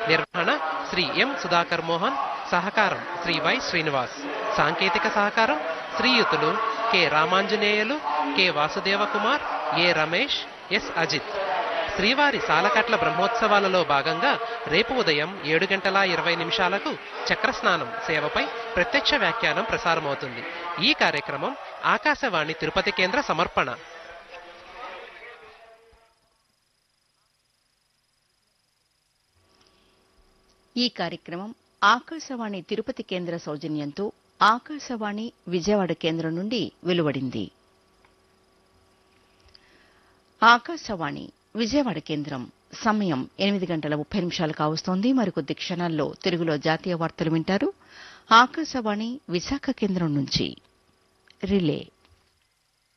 నిర్వహణ శ్రీ ఎం సుధాకర్ మోహన్ సహకారం శ్రీ వై శ్రీనివాస్ సాంకేతిక సహకారం శ్రీయుతులు K Ramanjaneyulu K Vasudeva Kumar A Ramesh S Ajith శ్రీవారి సాలకట్ల బ్రహ్మోత్సవాలలో భాగంగా రేపు ఉదయం ఏడు గంటల ఇరవై నిమిషాలకు చక్రస్నానం సేవపై ప్రత్యక్ష వ్యాఖ్యానం ప్రసారమవుతుంది ఈ కార్యక్రమం ఆకాశవాణి తిరుపతి కేంద్ర సమర్పణ ఈ కార్యక్రమం ఆకాశవాణి తిరుపతి కేంద్ర సౌజన్యంతో ఆకాశవాణి విజయవాడ కేంద్రం నుండి వెలువడింది ఆకాశవాణి విజయవాడ కేంద్రం సమయం ఎనిమిది గంటల ముప్పై నిమిషాలు కావస్తోంది మరికొద్ది క్షణాల్లో తెలుగులో జాతీయ వార్తలు వింటారు ఆకాశవాణి విశాఖ కేంద్రం నుంచి రిలే